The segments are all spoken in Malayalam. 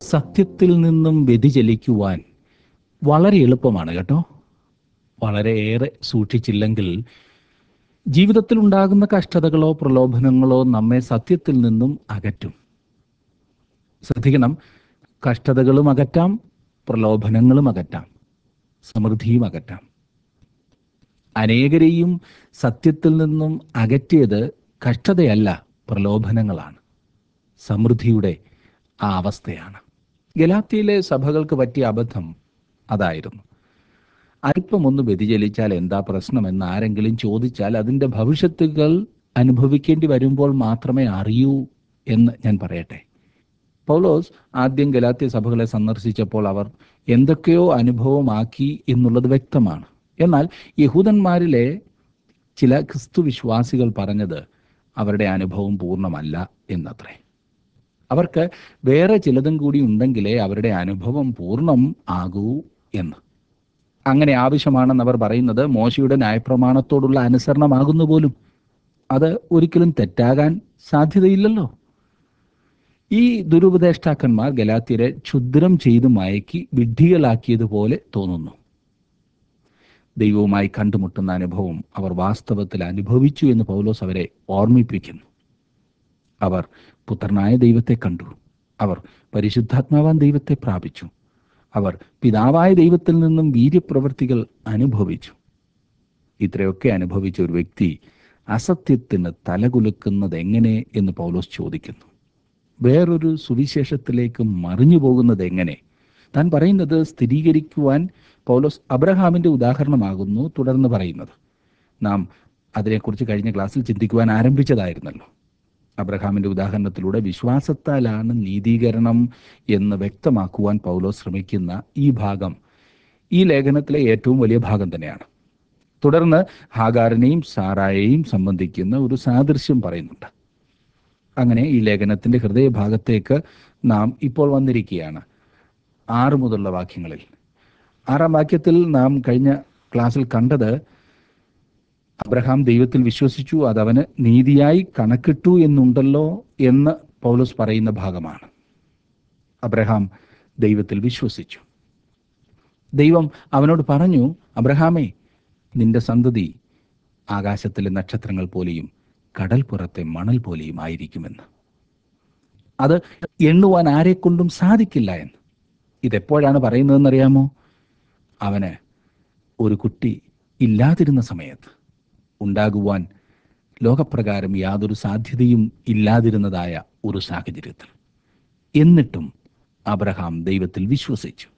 സത്യത്തിൽ നിന്നും വ്യതിചലിക്കുവാൻ വളരെ എളുപ്പമാണ് കേട്ടോ വളരെയേറെ സൂക്ഷിച്ചില്ലെങ്കിൽ ജീവിതത്തിൽ ഉണ്ടാകുന്ന കഷ്ടതകളോ പ്രലോഭനങ്ങളോ നമ്മെ സത്യത്തിൽ നിന്നും അകറ്റും ശ്രദ്ധിക്കണം കഷ്ടതകളും അകറ്റാം പ്രലോഭനങ്ങളും അകറ്റാം സമൃദ്ധിയും അകറ്റാം അനേകരെയും സത്യത്തിൽ നിന്നും അകറ്റിയത് കഷ്ടതയല്ല പ്രലോഭനങ്ങളാണ് സമൃദ്ധിയുടെ ആ അവസ്ഥയാണ് ഗലാത്തിയിലെ സഭകൾക്ക് പറ്റിയ അബദ്ധം അതായിരുന്നു അല്പമൊന്ന് വ്യതിചലിച്ചാൽ എന്താ പ്രശ്നമെന്ന് ആരെങ്കിലും ചോദിച്ചാൽ അതിൻ്റെ ഭവിഷ്യത്തുകൾ അനുഭവിക്കേണ്ടി വരുമ്പോൾ മാത്രമേ അറിയൂ എന്ന് ഞാൻ പറയട്ടെ പൗലോസ് ആദ്യം ഗലാത്യ സഭകളെ സന്ദർശിച്ചപ്പോൾ അവർ എന്തൊക്കെയോ അനുഭവമാക്കി എന്നുള്ളത് വ്യക്തമാണ് എന്നാൽ യഹൂദന്മാരിലെ ചില ക്രിസ്തു വിശ്വാസികൾ പറഞ്ഞത് അവരുടെ അനുഭവം പൂർണ്ണമല്ല എന്നത്രേ അവർക്ക് വേറെ ചിലതും കൂടി ഉണ്ടെങ്കിലേ അവരുടെ അനുഭവം പൂർണ്ണം ആകൂ എന്ന് അങ്ങനെ ആവശ്യമാണെന്ന് അവർ പറയുന്നത് മോശയുടെ ന്യായപ്രമാണത്തോടുള്ള അനുസരണമാകുന്നു പോലും അത് ഒരിക്കലും തെറ്റാകാൻ സാധ്യതയില്ലല്ലോ ഈ ദുരുപദേഷ്ടാക്കന്മാർ ഗലാത്യരെ ക്ഷുദ്രം ചെയ്ത് മയക്കി വിഡ്ഢികളാക്കിയതുപോലെ തോന്നുന്നു ദൈവവുമായി കണ്ടുമുട്ടുന്ന അനുഭവം അവർ വാസ്തവത്തിൽ അനുഭവിച്ചു എന്ന് പൗലോസ് അവരെ ഓർമ്മിപ്പിക്കുന്നു അവർ പുത്രനായ ദൈവത്തെ കണ്ടു അവർ പരിശുദ്ധാത്മാവാൻ ദൈവത്തെ പ്രാപിച്ചു അവർ പിതാവായ ദൈവത്തിൽ നിന്നും വീര്യപ്രവൃത്തികൾ അനുഭവിച്ചു ഇത്രയൊക്കെ അനുഭവിച്ച ഒരു വ്യക്തി അസത്യത്തിന് തലകുലുക്കുന്നത് എങ്ങനെ എന്ന് പൗലോസ് ചോദിക്കുന്നു വേറൊരു സുവിശേഷത്തിലേക്ക് മറിഞ്ഞു പോകുന്നത് എങ്ങനെ താൻ പറയുന്നത് സ്ഥിരീകരിക്കുവാൻ പൗലോസ് അബ്രഹാമിന്റെ ഉദാഹരണമാകുന്നു തുടർന്ന് പറയുന്നത് നാം അതിനെക്കുറിച്ച് കഴിഞ്ഞ ക്ലാസ്സിൽ ചിന്തിക്കുവാൻ ആരംഭിച്ചതായിരുന്നല്ലോ അബ്രഹാമിന്റെ ഉദാഹരണത്തിലൂടെ വിശ്വാസത്താലാണ് നീതീകരണം എന്ന് വ്യക്തമാക്കുവാൻ പൗലോസ് ശ്രമിക്കുന്ന ഈ ഭാഗം ഈ ലേഖനത്തിലെ ഏറ്റവും വലിയ ഭാഗം തന്നെയാണ് തുടർന്ന് ഹാഗാറിനെയും സാറായെയും സംബന്ധിക്കുന്ന ഒരു സാദൃശ്യം പറയുന്നുണ്ട് അങ്ങനെ ഈ ലേഖനത്തിന്റെ ഹൃദയഭാഗത്തേക്ക് നാം ഇപ്പോൾ വന്നിരിക്കുകയാണ് ആറ് മുതലുള്ള വാക്യങ്ങളിൽ ആറാം വാക്യത്തിൽ നാം കഴിഞ്ഞ ക്ലാസ്സിൽ കണ്ടത് അബ്രഹാം ദൈവത്തിൽ വിശ്വസിച്ചു അത് അവന് നീതിയായി കണക്കിട്ടു എന്നുണ്ടല്ലോ എന്ന് പൗലോസ് പറയുന്ന ഭാഗമാണ് അബ്രഹാം ദൈവത്തിൽ വിശ്വസിച്ചു ദൈവം അവനോട് പറഞ്ഞു അബ്രഹാമേ നിന്റെ സന്തതി ആകാശത്തിലെ നക്ഷത്രങ്ങൾ പോലെയും കടൽപ്പുറത്തെ മണൽ പോലെയും ആയിരിക്കുമെന്ന് അത് എണ്ണുവാൻ ആരെക്കൊണ്ടും സാധിക്കില്ല എന്ന് ഇതെപ്പോഴാണ് പറയുന്നതെന്നറിയാമോ അവന് ഒരു കുട്ടി ഇല്ലാതിരുന്ന സമയത്ത് ഉണ്ടാകുവാൻ ലോകപ്രകാരം യാതൊരു സാധ്യതയും ഇല്ലാതിരുന്നതായ ഒരു സാഹചര്യത്തിൽ എന്നിട്ടും അബ്രഹാം ദൈവത്തിൽ വിശ്വസിച്ചു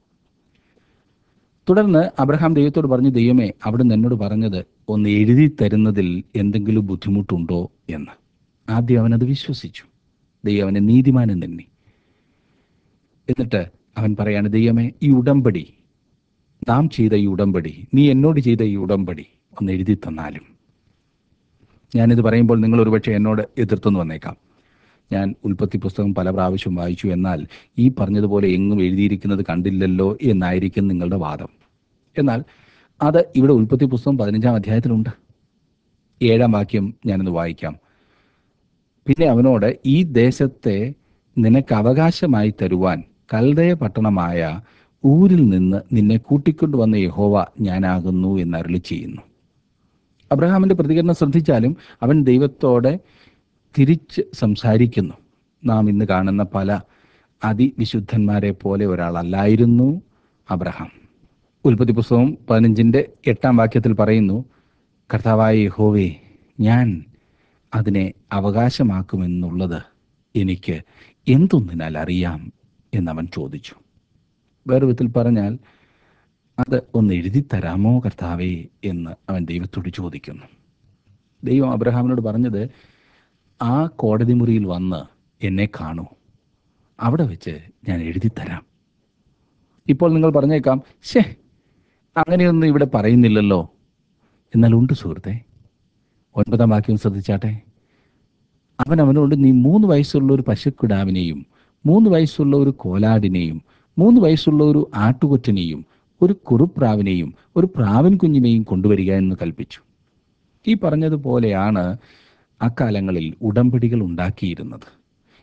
തുടർന്ന് അബ്രഹാം ദൈവത്തോട് പറഞ്ഞു ദൈവമേ അവിടുന്ന് എന്നോട് പറഞ്ഞത് ഒന്ന് എഴുതി തരുന്നതിൽ എന്തെങ്കിലും ബുദ്ധിമുട്ടുണ്ടോ എന്ന് ആദ്യം അവനത് വിശ്വസിച്ചു ദൈവം അവനെ നീതിമാനം തന്നെ എന്നിട്ട് അവൻ പറയാണ് ദൈവമേ ഈ ഉടമ്പടി നാം ചെയ്ത ഈ ഉടമ്പടി നീ എന്നോട് ചെയ്ത ഈ ഉടമ്പടി ഒന്ന് എഴുതി തന്നാലും ഞാനിത് പറയുമ്പോൾ നിങ്ങൾ ഒരുപക്ഷെ എന്നോട് എതിർത്തെന്ന് വന്നേക്കാം ഞാൻ ഉൽപ്പത്തി പുസ്തകം പല പ്രാവശ്യം വായിച്ചു എന്നാൽ ഈ പറഞ്ഞതുപോലെ എങ്ങും എഴുതിയിരിക്കുന്നത് കണ്ടില്ലല്ലോ എന്നായിരിക്കും നിങ്ങളുടെ വാദം എന്നാൽ അത് ഇവിടെ ഉൽപ്പത്തി പുസ്തകം പതിനഞ്ചാം അധ്യായത്തിലുണ്ട് ഏഴാം വാക്യം ഞാനൊന്ന് വായിക്കാം പിന്നെ അവനോട് ഈ ദേശത്തെ നിനക്ക് അവകാശമായി തരുവാൻ കൽദയ പട്ടണമായ ഊരിൽ നിന്ന് നിന്നെ കൂട്ടിക്കൊണ്ടുവന്ന യഹോവ ഞാനാകുന്നു എന്ന് അരുളി ചെയ്യുന്നു അബ്രഹാമിന്റെ പ്രതികരണം ശ്രദ്ധിച്ചാലും അവൻ ദൈവത്തോടെ തിരിച്ച് സംസാരിക്കുന്നു നാം ഇന്ന് കാണുന്ന പല അതിവിശുദ്ധന്മാരെ പോലെ ഒരാളല്ലായിരുന്നു അബ്രഹാം ഉൽപ്പത്തി പുസ്തകം പതിനഞ്ചിന്റെ എട്ടാം വാക്യത്തിൽ പറയുന്നു കർത്താവായ യഹോവേ ഞാൻ അതിനെ അവകാശമാക്കുമെന്നുള്ളത് എനിക്ക് എന്തൊന്നിനാൽ അറിയാം എന്നവൻ ചോദിച്ചു വേറെ വിധത്തിൽ പറഞ്ഞാൽ അത് ഒന്ന് എഴുതി തരാമോ കർത്താവേ എന്ന് അവൻ ദൈവത്തോട് ചോദിക്കുന്നു ദൈവം അബ്രഹാമിനോട് പറഞ്ഞത് ആ കോടതി മുറിയിൽ വന്ന് എന്നെ കാണൂ അവിടെ വെച്ച് ഞാൻ എഴുതി തരാം ഇപ്പോൾ നിങ്ങൾ പറഞ്ഞേക്കാം ശേ അങ്ങനെയൊന്നും ഇവിടെ പറയുന്നില്ലല്ലോ എന്നാൽ ഉണ്ട് സുഹൃത്തെ ഒൻപതാം വാക്യം ശ്രദ്ധിച്ചാട്ടെ അവൻ അവനോട് നീ മൂന്ന് വയസ്സുള്ള ഒരു പശുക്കിടാവിനെയും മൂന്ന് വയസ്സുള്ള ഒരു കോലാടിനെയും മൂന്ന് വയസ്സുള്ള ഒരു ആട്ടുകൊറ്റനെയും ഒരു കുറുപ്രാവിനെയും ഒരു പ്രാവൻ കുഞ്ഞിനെയും കൊണ്ടുവരിക എന്ന് കൽപ്പിച്ചു ഈ പറഞ്ഞതുപോലെയാണ് അക്കാലങ്ങളിൽ ഉടമ്പടികൾ ഉണ്ടാക്കിയിരുന്നത്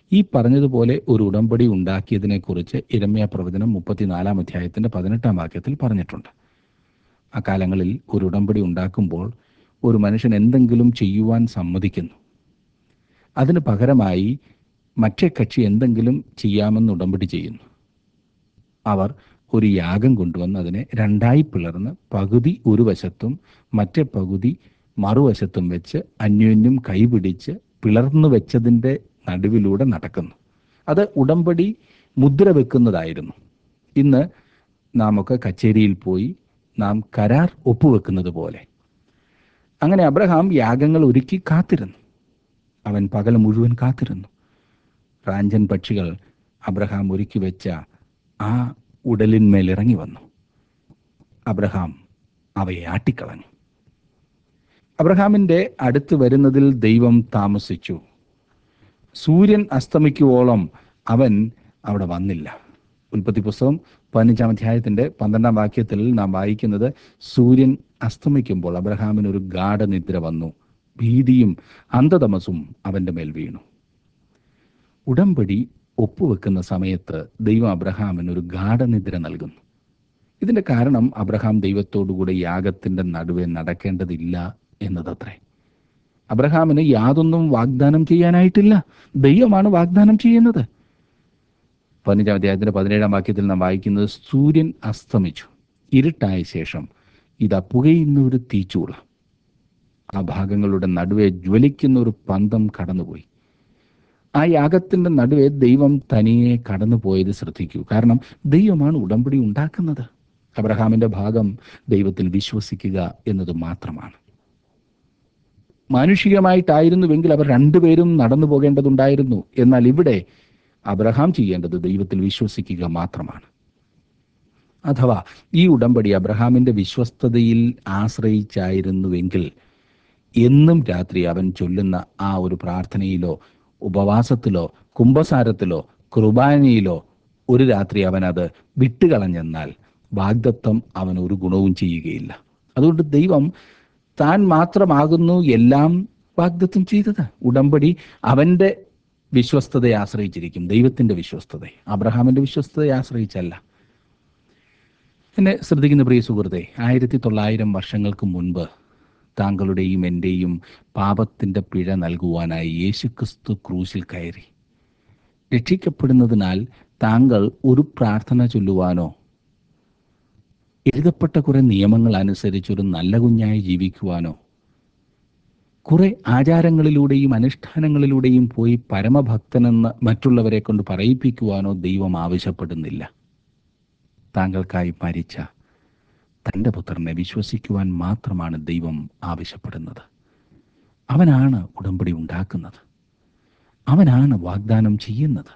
ഈ പറഞ്ഞതുപോലെ ഒരു ഉടമ്പടി ഉണ്ടാക്കിയതിനെക്കുറിച്ച് ഇരമ്യ പ്രവചനം മുപ്പത്തിനാലാം അധ്യായത്തിന്റെ പതിനെട്ടാം വാക്യത്തിൽ പറഞ്ഞിട്ടുണ്ട് അക്കാലങ്ങളിൽ ഒരു ഉടമ്പടി ഉണ്ടാക്കുമ്പോൾ ഒരു മനുഷ്യൻ എന്തെങ്കിലും ചെയ്യുവാൻ സമ്മതിക്കുന്നു അതിന് പകരമായി മറ്റേ കക്ഷി എന്തെങ്കിലും ചെയ്യാമെന്ന് ഉടമ്പടി ചെയ്യുന്നു അവർ ഒരു യാഗം കൊണ്ടുവന്ന് അതിനെ രണ്ടായി പിളർന്ന് പകുതി ഒരു വശത്തും മറ്റേ പകുതി മറുവശത്തും വെച്ച് അന്യോന്യം കൈപിടിച്ച് പിളർന്നു വെച്ചതിൻ്റെ നടുവിലൂടെ നടക്കുന്നു അത് ഉടമ്പടി മുദ്ര വെക്കുന്നതായിരുന്നു ഇന്ന് നാം ഒക്കെ കച്ചേരിയിൽ പോയി നാം കരാർ ഒപ്പുവെക്കുന്നത് പോലെ അങ്ങനെ അബ്രഹാം യാഗങ്ങൾ ഒരുക്കി കാത്തിരുന്നു അവൻ പകൽ മുഴുവൻ കാത്തിരുന്നു റാഞ്ചൻ പക്ഷികൾ അബ്രഹാം ഒരുക്കി വെച്ച ആ ഉടലിന്മേൽ ഇറങ്ങി വന്നു അബ്രഹാം അവയെ ആട്ടിക്കളഞ്ഞു അബ്രഹാമിന്റെ അടുത്ത് വരുന്നതിൽ ദൈവം താമസിച്ചു സൂര്യൻ അസ്തമിക്കുവോളം അവൻ അവിടെ വന്നില്ല ഉൽപ്പത്തി പുസ്തകം പതിനഞ്ചാം അധ്യായത്തിന്റെ പന്ത്രണ്ടാം വാക്യത്തിൽ നാം വായിക്കുന്നത് സൂര്യൻ അസ്തമിക്കുമ്പോൾ അബ്രഹാമിന് ഒരു ഗാഠനിദ്ര വന്നു ഭീതിയും അന്ധതമസും അവന്റെ മേൽ വീണു ഉടമ്പടി ഒപ്പുവെക്കുന്ന സമയത്ത് ദൈവം അബ്രഹാമിന് ഒരു ഗാഠനിദ്ര നൽകുന്നു ഇതിന്റെ കാരണം അബ്രഹാം ദൈവത്തോടുകൂടെ യാഗത്തിന്റെ നടുവെ നടക്കേണ്ടതില്ല എന്നതത്രേ അബ്രഹാമിന് യാതൊന്നും വാഗ്ദാനം ചെയ്യാനായിട്ടില്ല ദൈവമാണ് വാഗ്ദാനം ചെയ്യുന്നത് പതിനഞ്ചാം അധ്യായത്തിന്റെ പതിനേഴാം വാക്യത്തിൽ നാം വായിക്കുന്നത് സൂര്യൻ അസ്തമിച്ചു ഇരുട്ടായ ശേഷം ഇതാ പുകയുന്ന ഒരു തീച്ചൂള ആ ഭാഗങ്ങളുടെ നടുവെ ജ്വലിക്കുന്ന ഒരു പന്തം കടന്നുപോയി ആ യാഗത്തിന്റെ നടുവെ ദൈവം തനിയെ കടന്നുപോയത് ശ്രദ്ധിക്കൂ കാരണം ദൈവമാണ് ഉടമ്പടി ഉണ്ടാക്കുന്നത് അബ്രഹാമിന്റെ ഭാഗം ദൈവത്തിൽ വിശ്വസിക്കുക എന്നത് മാത്രമാണ് മാനുഷികമായിട്ടായിരുന്നുവെങ്കിൽ അവർ രണ്ടുപേരും നടന്നു പോകേണ്ടതുണ്ടായിരുന്നു എന്നാൽ ഇവിടെ അബ്രഹാം ചെയ്യേണ്ടത് ദൈവത്തിൽ വിശ്വസിക്കുക മാത്രമാണ് അഥവാ ഈ ഉടമ്പടി അബ്രഹാമിന്റെ വിശ്വസ്തതയിൽ ആശ്രയിച്ചായിരുന്നുവെങ്കിൽ എന്നും രാത്രി അവൻ ചൊല്ലുന്ന ആ ഒരു പ്രാർത്ഥനയിലോ ഉപവാസത്തിലോ കുംഭസാരത്തിലോ കുർബാനയിലോ ഒരു രാത്രി അവൻ അത് വിട്ടുകളഞ്ഞെന്നാൽ വാഗ്ദത്വം അവൻ ഒരു ഗുണവും ചെയ്യുകയില്ല അതുകൊണ്ട് ദൈവം താൻ മാത്രമാകുന്നു എല്ലാം വാഗ്ദത്വം ചെയ്തത് ഉടമ്പടി അവന്റെ വിശ്വസ്തതയെ ആശ്രയിച്ചിരിക്കും ദൈവത്തിന്റെ വിശ്വസ്തതയെ അബ്രഹാമിന്റെ വിശ്വസ്തതയെ ആശ്രയിച്ചല്ല എന്നെ ശ്രദ്ധിക്കുന്ന പ്രിയ സുഹൃത്തെ ആയിരത്തി തൊള്ളായിരം വർഷങ്ങൾക്ക് മുൻപ് താങ്കളുടെയും എൻ്റെയും പാപത്തിൻ്റെ പിഴ നൽകുവാനായി യേശുക്രിസ്തു ക്രൂശിൽ കയറി രക്ഷിക്കപ്പെടുന്നതിനാൽ താങ്കൾ ഒരു പ്രാർത്ഥന ചൊല്ലുവാനോ എഴുതപ്പെട്ട കുറെ നിയമങ്ങൾ അനുസരിച്ച് ഒരു നല്ല കുഞ്ഞായി ജീവിക്കുവാനോ കുറെ ആചാരങ്ങളിലൂടെയും അനുഷ്ഠാനങ്ങളിലൂടെയും പോയി പരമഭക്തനെന്ന് മറ്റുള്ളവരെ കൊണ്ട് പറയിപ്പിക്കുവാനോ ദൈവം ആവശ്യപ്പെടുന്നില്ല താങ്കൾക്കായി മരിച്ച തൻ്റെ പുത്രനെ വിശ്വസിക്കുവാൻ മാത്രമാണ് ദൈവം ആവശ്യപ്പെടുന്നത് അവനാണ് ഉടമ്പടി ഉണ്ടാക്കുന്നത് അവനാണ് വാഗ്ദാനം ചെയ്യുന്നത്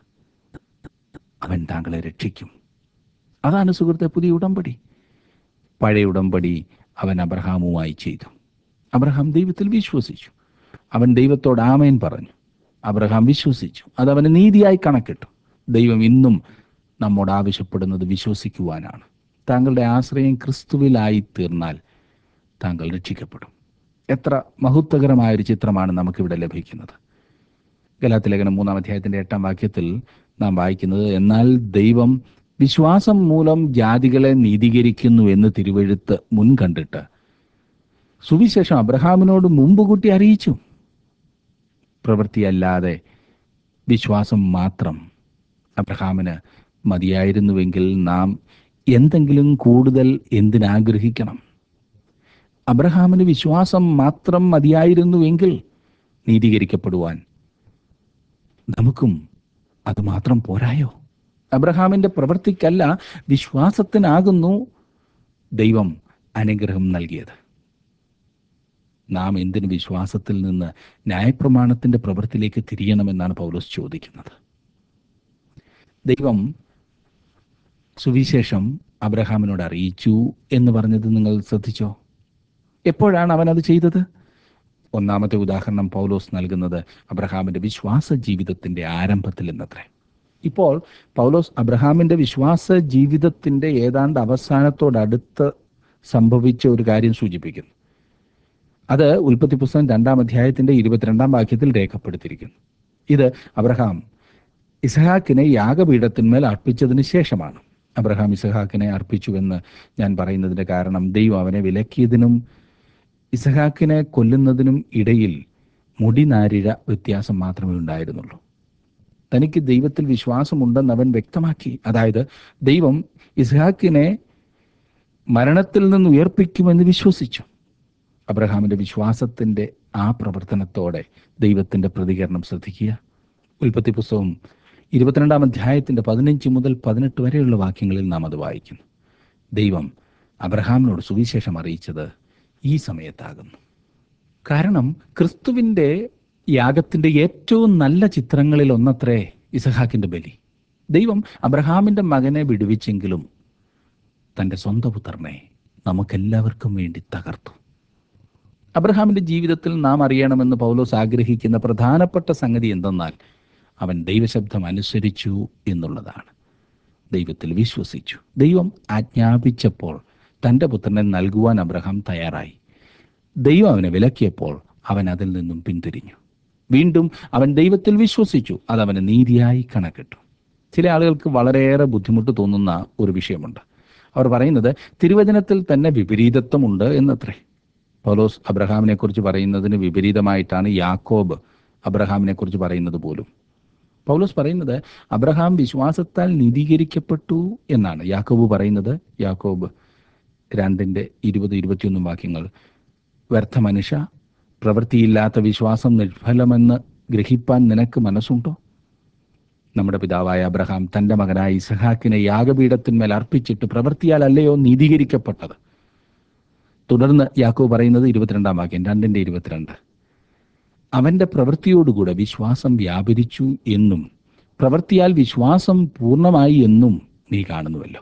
അവൻ താങ്കളെ രക്ഷിക്കും അതാണ് സുഹൃത്തെ പുതിയ ഉടമ്പടി പഴയ ഉടമ്പടി അവൻ അബ്രഹാമുമായി ചെയ്തു അബ്രഹാം ദൈവത്തിൽ വിശ്വസിച്ചു അവൻ ദൈവത്തോട് ആമേൻ പറഞ്ഞു അബ്രഹാം വിശ്വസിച്ചു അത് അവന് നീതിയായി കണക്കിട്ടു ദൈവം ഇന്നും നമ്മോട് ആവശ്യപ്പെടുന്നത് വിശ്വസിക്കുവാനാണ് താങ്കളുടെ ആശ്രയം ക്രിസ്തുവിലായി തീർന്നാൽ താങ്കൾ രക്ഷിക്കപ്പെടും എത്ര മഹത്വകരമായ ഒരു ചിത്രമാണ് നമുക്കിവിടെ ലഭിക്കുന്നത് ഗലാത്തിലേഖനം മൂന്നാം അധ്യായത്തിന്റെ എട്ടാം വാക്യത്തിൽ നാം വായിക്കുന്നത് എന്നാൽ ദൈവം വിശ്വാസം മൂലം ജാതികളെ നീതീകരിക്കുന്നു എന്ന് തിരുവെഴുത്ത് മുൻകണ്ടിട്ട് സുവിശേഷം അബ്രഹാമിനോട് മുമ്പ് കൂട്ടി അറിയിച്ചു പ്രവൃത്തിയല്ലാതെ വിശ്വാസം മാത്രം അബ്രഹാമിന് മതിയായിരുന്നുവെങ്കിൽ നാം എന്തെങ്കിലും കൂടുതൽ എന്തിനാഗ്രഹിക്കണം അബ്രഹാമിന് വിശ്വാസം മാത്രം മതിയായിരുന്നുവെങ്കിൽ നീതീകരിക്കപ്പെടുവാൻ നമുക്കും അത് മാത്രം പോരായോ അബ്രഹാമിന്റെ പ്രവൃത്തിക്കല്ല വിശ്വാസത്തിനാകുന്നു ദൈവം അനുഗ്രഹം നൽകിയത് നാം എന്തിന് വിശ്വാസത്തിൽ നിന്ന് ന്യായപ്രമാണത്തിന്റെ പ്രവൃത്തിയിലേക്ക് തിരിയണമെന്നാണ് പൗലോസ് ചോദിക്കുന്നത് ദൈവം സുവിശേഷം അബ്രഹാമിനോട് അറിയിച്ചു എന്ന് പറഞ്ഞത് നിങ്ങൾ ശ്രദ്ധിച്ചോ എപ്പോഴാണ് അവൻ അത് ചെയ്തത് ഒന്നാമത്തെ ഉദാഹരണം പൗലോസ് നൽകുന്നത് അബ്രഹാമിന്റെ വിശ്വാസ ജീവിതത്തിന്റെ ആരംഭത്തിൽ എന്നത്രേ ഇപ്പോൾ പൗലോസ് അബ്രഹാമിന്റെ വിശ്വാസ ജീവിതത്തിന്റെ ഏതാണ്ട് അവസാനത്തോടടുത്ത് സംഭവിച്ച ഒരു കാര്യം സൂചിപ്പിക്കുന്നു അത് ഉൽപ്പത്തി പുസ്തകം രണ്ടാം അധ്യായത്തിന്റെ ഇരുപത്തിരണ്ടാം വാക്യത്തിൽ രേഖപ്പെടുത്തിയിരിക്കുന്നു ഇത് അബ്രഹാം ഇസഹാക്കിനെ യാഗപീഠത്തിന്മേൽ അർപ്പിച്ചതിന് ശേഷമാണ് അബ്രഹാം ഇസഹാക്കിനെ അർപ്പിച്ചുവെന്ന് ഞാൻ പറയുന്നതിന്റെ കാരണം ദൈവം അവനെ വിലക്കിയതിനും ഇസഹാക്കിനെ കൊല്ലുന്നതിനും ഇടയിൽ മുടിനാരിഴ വ്യത്യാസം മാത്രമേ ഉണ്ടായിരുന്നുള്ളൂ തനിക്ക് ദൈവത്തിൽ വിശ്വാസമുണ്ടെന്ന് അവൻ വ്യക്തമാക്കി അതായത് ദൈവം ഇസ്ഹാക്കിനെ മരണത്തിൽ നിന്ന് ഉയർപ്പിക്കുമെന്ന് വിശ്വസിച്ചു അബ്രഹാമിന്റെ വിശ്വാസത്തിന്റെ ആ പ്രവർത്തനത്തോടെ ദൈവത്തിന്റെ പ്രതികരണം ശ്രദ്ധിക്കുക ഉൽപ്പത്തി പുസ്തകം ഇരുപത്തിരണ്ടാം അധ്യായത്തിന്റെ പതിനഞ്ച് മുതൽ പതിനെട്ട് വരെയുള്ള വാക്യങ്ങളിൽ നാം അത് വായിക്കുന്നു ദൈവം അബ്രഹാമിനോട് സുവിശേഷം അറിയിച്ചത് ഈ സമയത്താകുന്നു കാരണം ക്രിസ്തുവിന്റെ യാഗത്തിന്റെ ഏറ്റവും നല്ല ചിത്രങ്ങളിൽ ഒന്നത്രേ ഇസഹാക്കിന്റെ ബലി ദൈവം അബ്രഹാമിന്റെ മകനെ വിടുവിച്ചെങ്കിലും തന്റെ സ്വന്തം പുത്രനെ നമുക്കെല്ലാവർക്കും വേണ്ടി തകർത്തു അബ്രഹാമിന്റെ ജീവിതത്തിൽ നാം അറിയണമെന്ന് പൗലോസ് ആഗ്രഹിക്കുന്ന പ്രധാനപ്പെട്ട സംഗതി എന്തെന്നാൽ അവൻ ദൈവശബ്ദം അനുസരിച്ചു എന്നുള്ളതാണ് ദൈവത്തിൽ വിശ്വസിച്ചു ദൈവം ആജ്ഞാപിച്ചപ്പോൾ തന്റെ പുത്രനെ നൽകുവാൻ അബ്രഹാം തയ്യാറായി ദൈവം അവനെ വിലക്കിയപ്പോൾ അവൻ അതിൽ നിന്നും പിന്തിരിഞ്ഞു വീണ്ടും അവൻ ദൈവത്തിൽ വിശ്വസിച്ചു അത് അവന് നീതിയായി കണക്കിട്ടു ചില ആളുകൾക്ക് വളരെയേറെ ബുദ്ധിമുട്ട് തോന്നുന്ന ഒരു വിഷയമുണ്ട് അവർ പറയുന്നത് തിരുവചനത്തിൽ തന്നെ വിപരീതത്വമുണ്ട് എന്നത്രേ പൗലോസ് അബ്രഹാമിനെ കുറിച്ച് പറയുന്നതിന് വിപരീതമായിട്ടാണ് യാക്കോബ് അബ്രഹാമിനെ കുറിച്ച് പറയുന്നത് പോലും പൗലോസ് പറയുന്നത് അബ്രഹാം വിശ്വാസത്താൽ നീതീകരിക്കപ്പെട്ടു എന്നാണ് യാക്കോബ് പറയുന്നത് യാക്കോബ് രണ്ടിന്റെ ഇരുപത് ഇരുപത്തിയൊന്നും വാക്യങ്ങൾ വ്യർത്ഥ മനുഷ്യ പ്രവൃത്തിയില്ലാത്ത വിശ്വാസം നിർഫലമെന്ന് ഗ്രഹിപ്പാൻ നിനക്ക് മനസ്സുണ്ടോ നമ്മുടെ പിതാവായ അബ്രഹാം തന്റെ മകനായ ഇസഹാക്കിനെ യാഗപീഠത്തിന്മേൽ അർപ്പിച്ചിട്ട് പ്രവൃത്തിയാൽ അല്ലയോ നീതീകരിക്കപ്പെട്ടത് തുടർന്ന് യാക്കോബ് പറയുന്നത് ഇരുപത്തിരണ്ടാം വാക്യം രണ്ടിന്റെ ഇരുപത്തിരണ്ട് അവന്റെ പ്രവൃത്തിയോടുകൂടെ വിശ്വാസം വ്യാപരിച്ചു എന്നും പ്രവൃത്തിയാൽ വിശ്വാസം പൂർണ്ണമായി എന്നും നീ കാണുന്നുവല്ലോ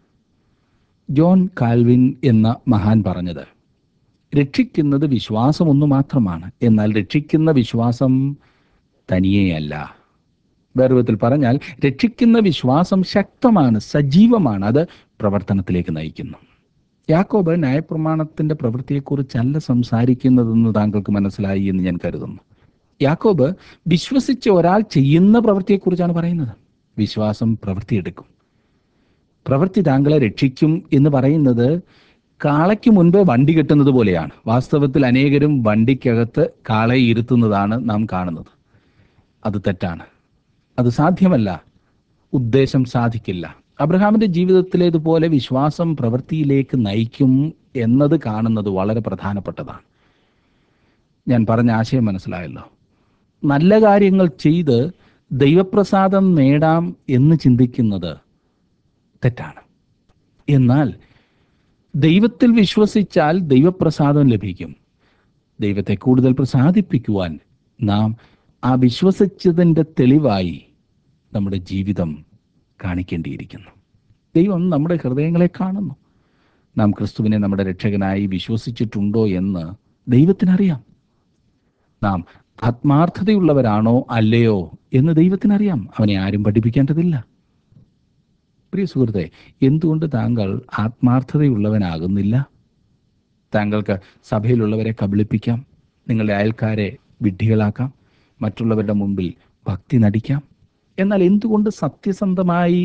ജോൺ കാൽവിൻ എന്ന മഹാൻ പറഞ്ഞത് രക്ഷിക്കുന്നത് വിശ്വാസം ഒന്നു മാത്രമാണ് എന്നാൽ രക്ഷിക്കുന്ന വിശ്വാസം തനിയെയല്ല വേറെ വിധത്തിൽ പറഞ്ഞാൽ രക്ഷിക്കുന്ന വിശ്വാസം ശക്തമാണ് സജീവമാണ് അത് പ്രവർത്തനത്തിലേക്ക് നയിക്കുന്നു യാക്കോബ് ന്യായപ്രമാണത്തിന്റെ പ്രവൃത്തിയെക്കുറിച്ചല്ല സംസാരിക്കുന്നതെന്ന് താങ്കൾക്ക് മനസ്സിലായി എന്ന് ഞാൻ കരുതുന്നു യാക്കോബ് വിശ്വസിച്ച ഒരാൾ ചെയ്യുന്ന പ്രവൃത്തിയെക്കുറിച്ചാണ് പറയുന്നത് വിശ്വാസം പ്രവൃത്തിയെടുക്കും പ്രവൃത്തി താങ്കളെ രക്ഷിക്കും എന്ന് പറയുന്നത് കാളയ്ക്ക് മുൻപേ വണ്ടി കെട്ടുന്നത് പോലെയാണ് വാസ്തവത്തിൽ അനേകരും വണ്ടിക്കകത്ത് കാളയെ ഇരുത്തുന്നതാണ് നാം കാണുന്നത് അത് തെറ്റാണ് അത് സാധ്യമല്ല ഉദ്ദേശം സാധിക്കില്ല അബ്രഹാമിന്റെ ജീവിതത്തിലേതുപോലെ വിശ്വാസം പ്രവൃത്തിയിലേക്ക് നയിക്കും എന്നത് കാണുന്നത് വളരെ പ്രധാനപ്പെട്ടതാണ് ഞാൻ പറഞ്ഞ ആശയം മനസ്സിലായല്ലോ നല്ല കാര്യങ്ങൾ ചെയ്ത് ദൈവപ്രസാദം നേടാം എന്ന് ചിന്തിക്കുന്നത് തെറ്റാണ് എന്നാൽ ദൈവത്തിൽ വിശ്വസിച്ചാൽ ദൈവപ്രസാദം ലഭിക്കും ദൈവത്തെ കൂടുതൽ പ്രസാദിപ്പിക്കുവാൻ നാം ആ വിശ്വസിച്ചതിൻ്റെ തെളിവായി നമ്മുടെ ജീവിതം കാണിക്കേണ്ടിയിരിക്കുന്നു ദൈവം നമ്മുടെ ഹൃദയങ്ങളെ കാണുന്നു നാം ക്രിസ്തുവിനെ നമ്മുടെ രക്ഷകനായി വിശ്വസിച്ചിട്ടുണ്ടോ എന്ന് ദൈവത്തിനറിയാം നാം ആത്മാർത്ഥതയുള്ളവരാണോ അല്ലയോ എന്ന് ദൈവത്തിനറിയാം അവനെ ആരും പഠിപ്പിക്കേണ്ടതില്ല പ്രിയ സുഹൃത്തെ എന്തുകൊണ്ട് താങ്കൾ ആത്മാർത്ഥതയുള്ളവനാകുന്നില്ല താങ്കൾക്ക് സഭയിലുള്ളവരെ കബളിപ്പിക്കാം നിങ്ങളുടെ അയൽക്കാരെ വിഡ്ഢികളാക്കാം മറ്റുള്ളവരുടെ മുമ്പിൽ ഭക്തി നടിക്കാം എന്നാൽ എന്തുകൊണ്ട് സത്യസന്ധമായി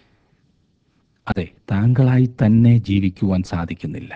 അതെ താങ്കളായി തന്നെ ജീവിക്കുവാൻ സാധിക്കുന്നില്ല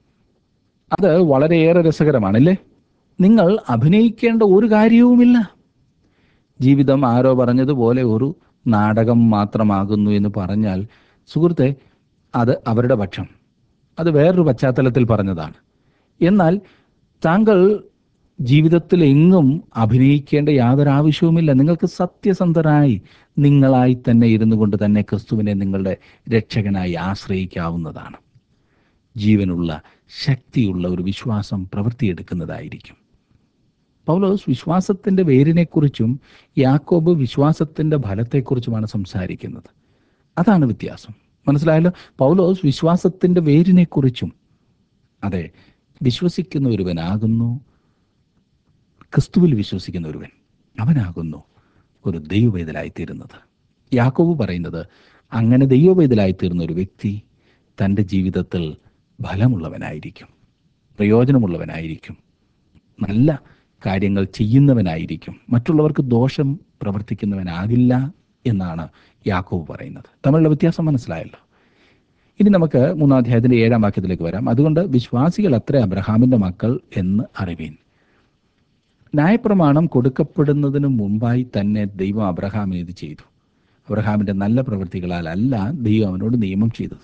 അത് വളരെയേറെ രസകരമാണല്ലേ നിങ്ങൾ അഭിനയിക്കേണ്ട ഒരു കാര്യവുമില്ല ജീവിതം ആരോ പറഞ്ഞതുപോലെ ഒരു നാടകം മാത്രമാകുന്നു എന്ന് പറഞ്ഞാൽ സുഹൃത്തെ അത് അവരുടെ പക്ഷം അത് വേറൊരു പശ്ചാത്തലത്തിൽ പറഞ്ഞതാണ് എന്നാൽ താങ്കൾ ജീവിതത്തിൽ എങ്ങും അഭിനയിക്കേണ്ട യാതൊരു ആവശ്യവുമില്ല നിങ്ങൾക്ക് സത്യസന്ധരായി നിങ്ങളായി തന്നെ ഇരുന്നു കൊണ്ട് തന്നെ ക്രിസ്തുവിനെ നിങ്ങളുടെ രക്ഷകനായി ആശ്രയിക്കാവുന്നതാണ് ജീവനുള്ള ശക്തിയുള്ള ഒരു വിശ്വാസം പ്രവൃത്തിയെടുക്കുന്നതായിരിക്കും പൗലോസ് വിശ്വാസത്തിന്റെ വേരിനെക്കുറിച്ചും യാക്കോബ് വിശ്വാസത്തിന്റെ ഫലത്തെക്കുറിച്ചുമാണ് സംസാരിക്കുന്നത് അതാണ് വ്യത്യാസം മനസ്സിലായല്ലോ പൗലോസ് വിശ്വാസത്തിന്റെ വേരിനെക്കുറിച്ചും അതെ വിശ്വസിക്കുന്ന ഒരുവനാകുന്നു ക്രിസ്തുവിൽ വിശ്വസിക്കുന്ന ഒരുവൻ അവനാകുന്നു ഒരു ദൈവവേദലായിത്തീരുന്നത് യാക്കോബ് പറയുന്നത് അങ്ങനെ ദൈവവേദലായിത്തീർന്ന ഒരു വ്യക്തി തൻ്റെ ജീവിതത്തിൽ ഫലമുള്ളവനായിരിക്കും പ്രയോജനമുള്ളവനായിരിക്കും നല്ല കാര്യങ്ങൾ ചെയ്യുന്നവനായിരിക്കും മറ്റുള്ളവർക്ക് ദോഷം പ്രവർത്തിക്കുന്നവനാകില്ല എന്നാണ് യാക്കോബ് പറയുന്നത് തമ്മിലുള്ള വ്യത്യാസം മനസ്സിലായല്ലോ ഇനി നമുക്ക് മൂന്നാം അധ്യായത്തിന്റെ ഏഴാം വാക്യത്തിലേക്ക് വരാം അതുകൊണ്ട് വിശ്വാസികൾ അത്ര അബ്രഹാമിന്റെ മക്കൾ എന്ന് അറിവീൻ ന്യായപ്രമാണം കൊടുക്കപ്പെടുന്നതിന് മുമ്പായി തന്നെ ദൈവം അബ്രഹാമിന് ഇത് ചെയ്തു അബ്രഹാമിന്റെ നല്ല പ്രവൃത്തികളാൽ അല്ല ദൈവം അവനോട് നിയമം ചെയ്തത്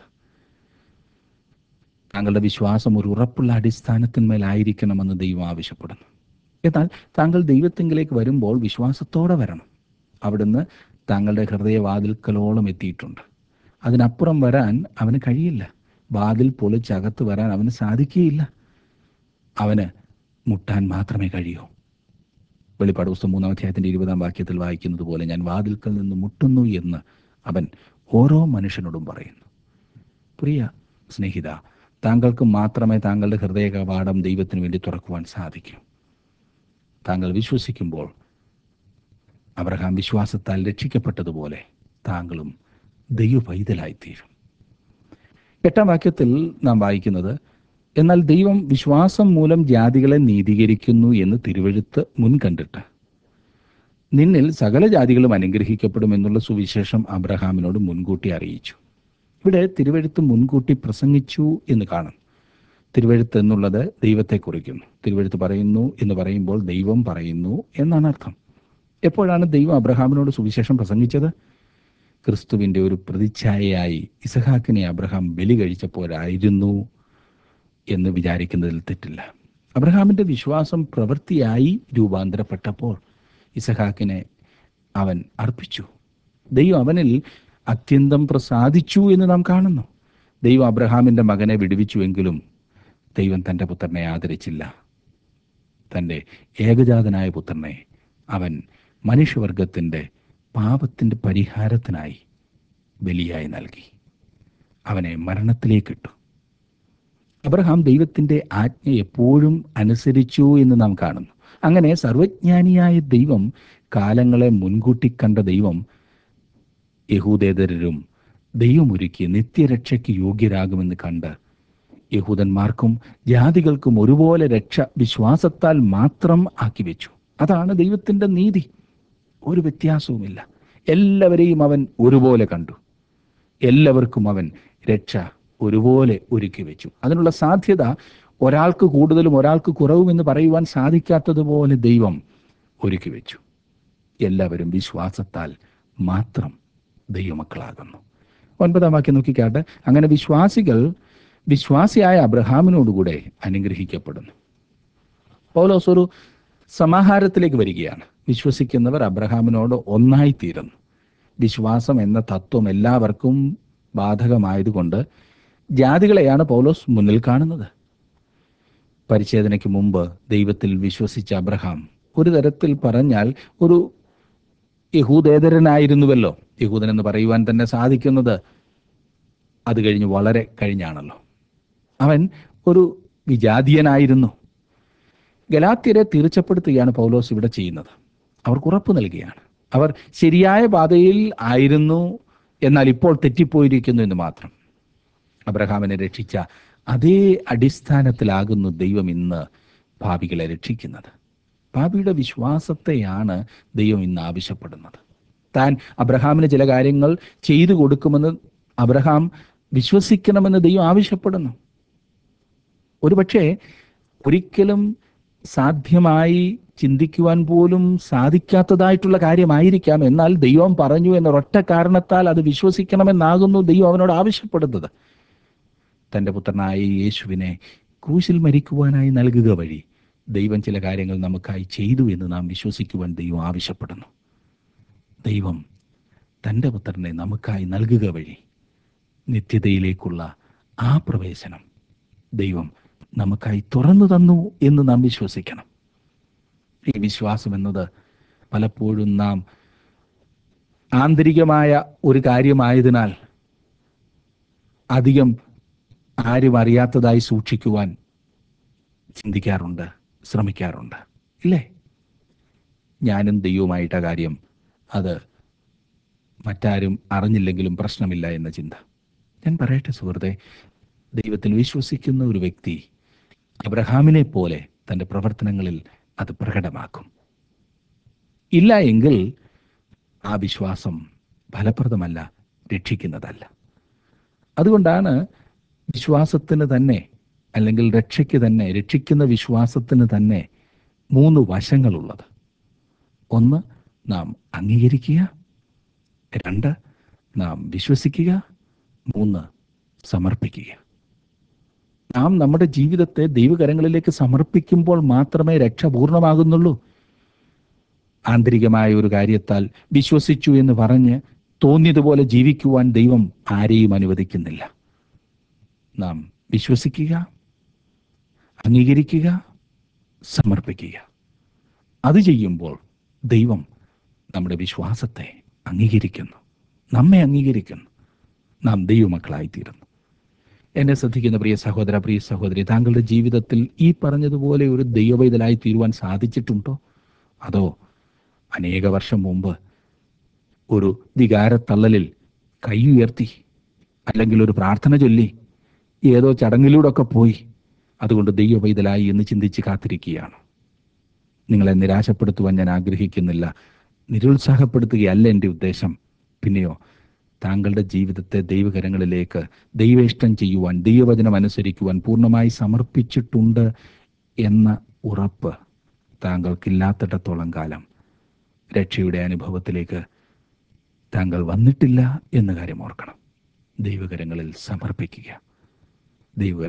താങ്കളുടെ വിശ്വാസം ഒരു ഉറപ്പുള്ള അടിസ്ഥാനത്തിന്മേലായിരിക്കണമെന്ന് ദൈവം ആവശ്യപ്പെടുന്നു എന്നാൽ താങ്കൾ ദൈവത്തെങ്കിലേക്ക് വരുമ്പോൾ വിശ്വാസത്തോടെ വരണം അവിടുന്ന് താങ്കളുടെ ഹൃദയവാതിൽക്കലോളം എത്തിയിട്ടുണ്ട് അതിനപ്പുറം വരാൻ അവന് കഴിയില്ല വാതിൽ പൊളിച്ചകത്ത് വരാൻ അവന് സാധിക്കുകയില്ല അവന് മുട്ടാൻ മാത്രമേ കഴിയൂ വെളിപ്പാട് പുസ്തകം മൂന്നാം അധ്യായത്തിന്റെ ഇരുപതാം വാക്യത്തിൽ വായിക്കുന്നത് പോലെ ഞാൻ വാതിൽക്കൽ നിന്ന് മുട്ടുന്നു എന്ന് അവൻ ഓരോ മനുഷ്യനോടും പറയുന്നു പ്രിയ സ്നേഹിത താങ്കൾക്ക് മാത്രമേ താങ്കളുടെ ഹൃദയ കവാടം ദൈവത്തിന് വേണ്ടി തുറക്കുവാൻ സാധിക്കൂ താങ്കൾ വിശ്വസിക്കുമ്പോൾ അബ്രഹാം വിശ്വാസത്താൽ രക്ഷിക്കപ്പെട്ടതുപോലെ താങ്കളും ദൈവ പൈതലായിത്തീരും എട്ടാം വാക്യത്തിൽ നാം വായിക്കുന്നത് എന്നാൽ ദൈവം വിശ്വാസം മൂലം ജാതികളെ നീതീകരിക്കുന്നു എന്ന് തിരുവഴുത്ത് മുൻകണ്ടിട്ട് നിന്നിൽ സകല ജാതികളും അനുഗ്രഹിക്കപ്പെടും എന്നുള്ള സുവിശേഷം അബ്രഹാമിനോട് മുൻകൂട്ടി അറിയിച്ചു ഇവിടെ തിരുവഴുത്ത് മുൻകൂട്ടി പ്രസംഗിച്ചു എന്ന് കാണും തിരുവഴുത്ത് എന്നുള്ളത് ദൈവത്തെ കുറിക്കുന്നു തിരുവഴുത്ത് പറയുന്നു എന്ന് പറയുമ്പോൾ ദൈവം പറയുന്നു എന്നാണ് അർത്ഥം എപ്പോഴാണ് ദൈവം അബ്രഹാമിനോട് സുവിശേഷം പ്രസംഗിച്ചത് ക്രിസ്തുവിന്റെ ഒരു പ്രതിച്ഛായയായി ഇസഹാക്കിനെ അബ്രഹാം ബലി കഴിച്ചപ്പോഴായിരുന്നു എന്ന് വിചാരിക്കുന്നതിൽ തെറ്റില്ല അബ്രഹാമിന്റെ വിശ്വാസം പ്രവൃത്തിയായി രൂപാന്തരപ്പെട്ടപ്പോൾ ഇസഹാക്കിനെ അവൻ അർപ്പിച്ചു ദൈവം അവനിൽ അത്യന്തം പ്രസാദിച്ചു എന്ന് നാം കാണുന്നു ദൈവം അബ്രഹാമിന്റെ മകനെ വിടുവിച്ചുവെങ്കിലും ദൈവം തൻ്റെ പുത്രനെ ആദരിച്ചില്ല തൻ്റെ ഏകജാതനായ പുത്രനെ അവൻ മനുഷ്യവർഗത്തിൻ്റെ പാപത്തിൻ്റെ പരിഹാരത്തിനായി ബലിയായി നൽകി അവനെ മരണത്തിലേക്കിട്ടു അബ്രഹാം ദൈവത്തിൻ്റെ ആജ്ഞ എപ്പോഴും അനുസരിച്ചു എന്ന് നാം കാണുന്നു അങ്ങനെ സർവജ്ഞാനിയായ ദൈവം കാലങ്ങളെ മുൻകൂട്ടി കണ്ട ദൈവം യഹൂദേതരരും ദൈവമൊരുക്കി നിത്യരക്ഷയ്ക്ക് യോഗ്യരാകുമെന്ന് കണ്ട് യഹൂദന്മാർക്കും ജാതികൾക്കും ഒരുപോലെ രക്ഷ വിശ്വാസത്താൽ മാത്രം ആക്കി വെച്ചു അതാണ് ദൈവത്തിൻ്റെ നീതി ഒരു വ്യത്യാസവുമില്ല എല്ലാവരെയും അവൻ ഒരുപോലെ കണ്ടു എല്ലാവർക്കും അവൻ രക്ഷ ഒരുപോലെ ഒരുക്കി വെച്ചു അതിനുള്ള സാധ്യത ഒരാൾക്ക് കൂടുതലും ഒരാൾക്ക് കുറവും എന്ന് പറയുവാൻ സാധിക്കാത്തതുപോലെ ദൈവം ഒരുക്കി വെച്ചു എല്ലാവരും വിശ്വാസത്താൽ മാത്രം ദൈവമക്കളാകുന്നു ഒൻപതാം വാക്യം നോക്കിക്കാട്ടെ അങ്ങനെ വിശ്വാസികൾ വിശ്വാസിയായ അബ്രഹാമിനോടുകൂടെ അനുഗ്രഹിക്കപ്പെടുന്നു പൗലോസ് ഒരു സമാഹാരത്തിലേക്ക് വരികയാണ് വിശ്വസിക്കുന്നവർ അബ്രഹാമിനോട് ഒന്നായി തീരുന്നു വിശ്വാസം എന്ന തത്വം എല്ലാവർക്കും ബാധകമായതുകൊണ്ട് ജാതികളെയാണ് പൗലോസ് മുന്നിൽ കാണുന്നത് പരിച്ഛേദനയ്ക്ക് മുമ്പ് ദൈവത്തിൽ വിശ്വസിച്ച അബ്രഹാം ഒരു തരത്തിൽ പറഞ്ഞാൽ ഒരു യഹൂദേതരനായിരുന്നുവല്ലോ യഹൂദൻ എന്ന് പറയുവാൻ തന്നെ സാധിക്കുന്നത് അത് കഴിഞ്ഞ് വളരെ കഴിഞ്ഞാണല്ലോ അവൻ ഒരു വിജാതീയനായിരുന്നു ഗലാത്യരെ തീർച്ചപ്പെടുത്തുകയാണ് പൗലോസ് ഇവിടെ ചെയ്യുന്നത് അവർക്ക് ഉറപ്പ് നൽകുകയാണ് അവർ ശരിയായ പാതയിൽ ആയിരുന്നു എന്നാൽ ഇപ്പോൾ തെറ്റിപ്പോയിരിക്കുന്നു എന്ന് മാത്രം അബ്രഹാമിനെ രക്ഷിച്ച അതേ അടിസ്ഥാനത്തിലാകുന്നു ദൈവം ഇന്ന് ഭാവികളെ രക്ഷിക്കുന്നത് പാപിയുടെ വിശ്വാസത്തെയാണ് ദൈവം ഇന്ന് ആവശ്യപ്പെടുന്നത് താൻ അബ്രഹാമിന് ചില കാര്യങ്ങൾ ചെയ്തു കൊടുക്കുമെന്ന് അബ്രഹാം വിശ്വസിക്കണമെന്ന് ദൈവം ആവശ്യപ്പെടുന്നു ഒരുപക്ഷെ ഒരിക്കലും സാധ്യമായി ചിന്തിക്കുവാൻ പോലും സാധിക്കാത്തതായിട്ടുള്ള കാര്യമായിരിക്കാം എന്നാൽ ദൈവം പറഞ്ഞു എന്ന ഒറ്റ കാരണത്താൽ അത് വിശ്വസിക്കണമെന്നാകുന്നു ദൈവം അവനോട് ആവശ്യപ്പെടുന്നത് തൻ്റെ പുത്രനായ യേശുവിനെ ക്രൂശിൽ മരിക്കുവാനായി നൽകുക വഴി ദൈവം ചില കാര്യങ്ങൾ നമുക്കായി ചെയ്തു എന്ന് നാം വിശ്വസിക്കുവാൻ ദൈവം ആവശ്യപ്പെടുന്നു ദൈവം തൻ്റെ പുത്രനെ നമുക്കായി നൽകുക വഴി നിത്യതയിലേക്കുള്ള ആ പ്രവേശനം ദൈവം നമുക്കായി തുറന്നു തന്നു എന്ന് നാം വിശ്വസിക്കണം ഈ വിശ്വാസം എന്നത് പലപ്പോഴും നാം ആന്തരികമായ ഒരു കാര്യമായതിനാൽ അധികം ആരും അറിയാത്തതായി സൂക്ഷിക്കുവാൻ ചിന്തിക്കാറുണ്ട് ശ്രമിക്കാറുണ്ട് ഇല്ലേ ഞാനും ദൈവവുമായിട്ട കാര്യം അത് മറ്റാരും അറിഞ്ഞില്ലെങ്കിലും പ്രശ്നമില്ല എന്ന ചിന്ത ഞാൻ പറയട്ടെ സുഹൃത്തെ ദൈവത്തിൽ വിശ്വസിക്കുന്ന ഒരു വ്യക്തി അബ്രഹാമിനെ പോലെ തൻ്റെ പ്രവർത്തനങ്ങളിൽ അത് പ്രകടമാക്കും ഇല്ല എങ്കിൽ ആ വിശ്വാസം ഫലപ്രദമല്ല രക്ഷിക്കുന്നതല്ല അതുകൊണ്ടാണ് വിശ്വാസത്തിന് തന്നെ അല്ലെങ്കിൽ രക്ഷയ്ക്ക് തന്നെ രക്ഷിക്കുന്ന വിശ്വാസത്തിന് തന്നെ മൂന്ന് വശങ്ങളുള്ളത് ഒന്ന് നാം അംഗീകരിക്കുക രണ്ട് നാം വിശ്വസിക്കുക മൂന്ന് സമർപ്പിക്കുക നാം നമ്മുടെ ജീവിതത്തെ ദൈവകരങ്ങളിലേക്ക് സമർപ്പിക്കുമ്പോൾ മാത്രമേ രക്ഷ പൂർണ്ണമാകുന്നുള്ളൂ ആന്തരികമായ ഒരു കാര്യത്താൽ വിശ്വസിച്ചു എന്ന് പറഞ്ഞ് തോന്നിയതുപോലെ ജീവിക്കുവാൻ ദൈവം ആരെയും അനുവദിക്കുന്നില്ല നാം വിശ്വസിക്കുക അംഗീകരിക്കുക സമർപ്പിക്കുക അത് ചെയ്യുമ്പോൾ ദൈവം നമ്മുടെ വിശ്വാസത്തെ അംഗീകരിക്കുന്നു നമ്മെ അംഗീകരിക്കുന്നു നാം ദൈവമക്കളായിത്തീരുന്നു എന്നെ ശ്രദ്ധിക്കുന്ന പ്രിയ സഹോദര പ്രിയ സഹോദരി താങ്കളുടെ ജീവിതത്തിൽ ഈ പറഞ്ഞതുപോലെ ഒരു ദൈവവൈതലായി തീരുവാൻ സാധിച്ചിട്ടുണ്ടോ അതോ അനേക വർഷം മുമ്പ് ഒരു വികാരത്തള്ളലിൽ കൈ ഉയർത്തി അല്ലെങ്കിൽ ഒരു പ്രാർത്ഥന ചൊല്ലി ഏതോ ചടങ്ങിലൂടെ ഒക്കെ പോയി അതുകൊണ്ട് ദൈവവൈതലായി എന്ന് ചിന്തിച്ച് കാത്തിരിക്കുകയാണ് നിങ്ങളെ നിരാശപ്പെടുത്തുവാൻ ഞാൻ ആഗ്രഹിക്കുന്നില്ല നിരുത്സാഹപ്പെടുത്തുകയല്ല എൻ്റെ ഉദ്ദേശം പിന്നെയോ താങ്കളുടെ ജീവിതത്തെ ദൈവകരങ്ങളിലേക്ക് ദൈവേഷ്ടം ചെയ്യുവാൻ ദൈവവചനം അനുസരിക്കുവാൻ പൂർണ്ണമായി സമർപ്പിച്ചിട്ടുണ്ട് എന്ന ഉറപ്പ് താങ്കൾക്കില്ലാത്തിടത്തോളം കാലം രക്ഷയുടെ അനുഭവത്തിലേക്ക് താങ്കൾ വന്നിട്ടില്ല എന്ന കാര്യം ഓർക്കണം ദൈവകരങ്ങളിൽ സമർപ്പിക്കുക ദൈവ